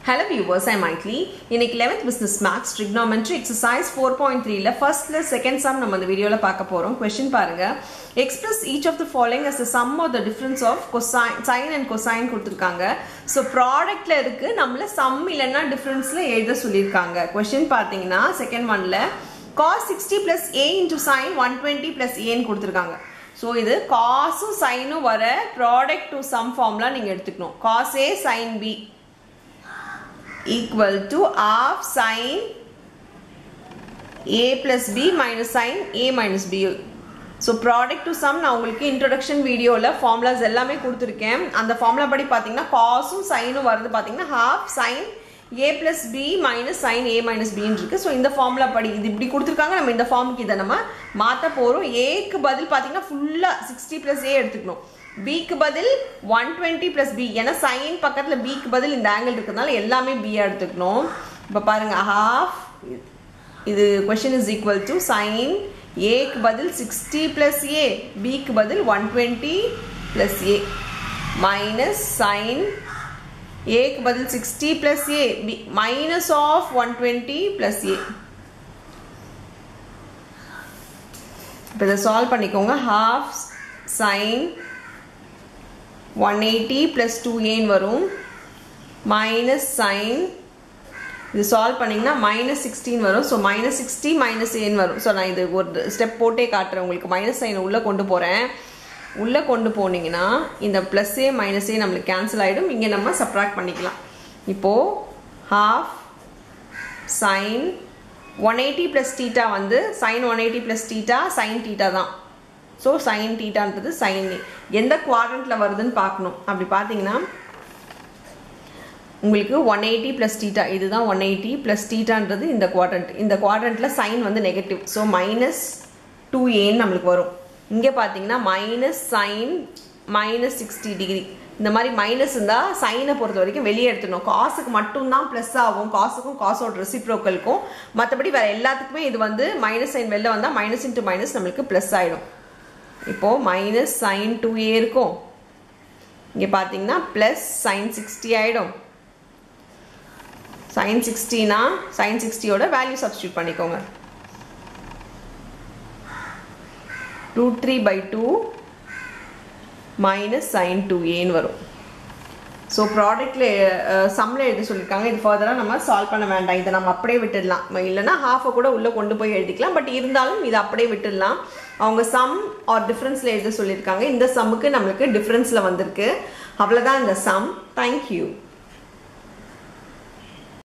Hello viewers, I'm Maitli. இன்னைக்கு 11th business maths trigonometry exercise 4.3ல firstல second sum நம்ம இந்த வீடியோல பார்க்க போறோம் question பாருங்க express each of the following as the sum or the difference of cosine sin and cosine கொடுத்திருக்காங்க so productல இருக்கு நம்மள sum இல்லனா differenceல எழுத சொல்லிருக்காங்க question பாத்தீங்கன்னா second oneல cos 60 plus a into sin 120 plus a ன்னு கொடுத்திருக்காங்க ஸோ இது காஸும் சைனும் வர ப்ராடக்ட் டு சம் ஃபார்ம்லாம் நீங்கள் எடுத்துக்கணும் cos A sine B equal to half sin a plus b minus sin a minus b so product to sum நான் உங்களுக்கு introduction வீடியோவில் ஃபார்முலாஸ் எல்லாமே கொடுத்துருக்கேன் அந்த ஃபார்முலா படி பார்த்தீங்கன்னா காஸும் சைனும் வருது பார்த்தீங்கன்னா half sine A plus B minus sine A minus பின்னு இருக்கு ஸோ இந்த ஃபார்முலா படி இது இப்படி கொடுத்துருக்காங்க நம்ம இந்த ஃபார்முக்கு இதை நம்ம மாற்ற போகிறோம் ஏக்கு பதில் பார்த்தீங்கன்னா ஃபுல்லாக சிக்ஸ்டி ப்ளஸ் ஏ எடுத்துக்கணும் பிக்கு பதில் ஒன் டுவெண்ட்டி ப்ளஸ் பி ஏன்னா சைன் பக்கத்தில் பிக்கு பதில் இந்த ஆங்கிள் இருக்கிறதுனால எல்லாமே பியாக எடுத்துக்கணும் இப்போ பாருங்க ஹாஃப் இது question is equal to sine ஏக்கு பதில் சிக்ஸ்டி ப்ளஸ் ஏ பிக்கு பதில் one twenty plus A minus sine ஏக்கு பதில் sixty plus A B minus half one twenty plus A இப்போ இதை சால்வ் பண்ணிக்கோங்க half sine one eighty plus two ஏன்னு வரும் மைனஸ் சைன் இது சால்வ் பண்ணிங்கன்னா மைனஸ் சிக்ஸ்டீன் வரும் ஸோ மைனஸ் சிக்ஸ்டி மைனஸ் ஏன்னு வரும் ஸோ நான் இது ஒரு ஸ்டெப் போட்டே காட்டுறேன் உங்களுக்கு மைனஸ் சைனை உள்ளே கொண்டு போகிறேன் உள்ளே கொண்டு போனீங்கன்னா இந்த ப்ளஸ்ஸே மைனஸே நம்மளுக்கு கேன்சல் ஆகிடும் இங்கே நம்ம சப்ராக்ட் பண்ணிக்கலாம் இப்போது half sine one eighty plus theta வந்து sine one eighty plus theta sine theta தான் ஸோ சைன் டீட்டான்றது சைன் எந்த குவாட்ரண்ட்டில் வருதுன்னு பார்க்கணும் அப்படி பார்த்தீங்கன்னா உங்களுக்கு ஒன் எயிட்டி ப்ளஸ் டீட்டா இதுதான் ஒன் எயிட்டி ப்ளஸ் டீட்டான்றது இந்த குவாட்ரண்ட் இந்த குவாட்ரண்ட்டில் சைன் வந்து நெகட்டிவ் ஸோ மைனஸ் டூ ஏன்னு நம்மளுக்கு வரும் இங்கே பார்த்தீங்கன்னா minus sine minus sixty degree இந்த மாதிரி மைனஸ் இருந்தால் சைனை பொறுத்த வரைக்கும் வெளியே எடுத்துடணும் காசுக்கு மட்டும்தான் ப்ளஸ் ஆகும் காசுக்கும் காசோட ரெசிப்ரோக்கலுக்கும் மற்றபடி வேறு எல்லாத்துக்குமே இது வந்து மைனஸ் சைன் வெளில வந்தால் மைனஸ் இன்ட்டு மைனஸ் நம்மளுக்கு ப்ளஸ் ஆகிடும் இப்போது மைனஸ் சைன் டூ ஏ இருக்கும் இங்கே பார்த்தீங்கன்னா ப்ளஸ் சைன் சிக்ஸ்டி ஆகிடும் சைன் சிக்ஸ்டினா சைன் சிக்ஸ்டியோட வேல்யூ சப்ஸ்டியூட் பண்ணிக்கோங்க root three by two minus sine two ஏன்னு வரும் ஸோ ப்ராடக்டில் சம்மில் எழுதி சொல்லியிருக்காங்க இது ஃபர்தராக நம்ம சால்வ் பண்ண வேண்டாம் இதை நம்ம அப்படியே விட்டுடலாம் இல்லைனா ஹாஃபை கூட உள்ளே கொண்டு போய் எழுதிக்கலாம் பட் இருந்தாலும் இதை அப்படியே விட்டுடலாம் அவங்க சம் ஆர் டிஃப்ரென்ஸில் எழுத சொல்லியிருக்காங்க இந்த சம்முக்கு நம்மளுக்கு டிஃப்ரென்ஸில் வந்திருக்கு அவ்வளோதான் இந்த சம் தேங்க்யூ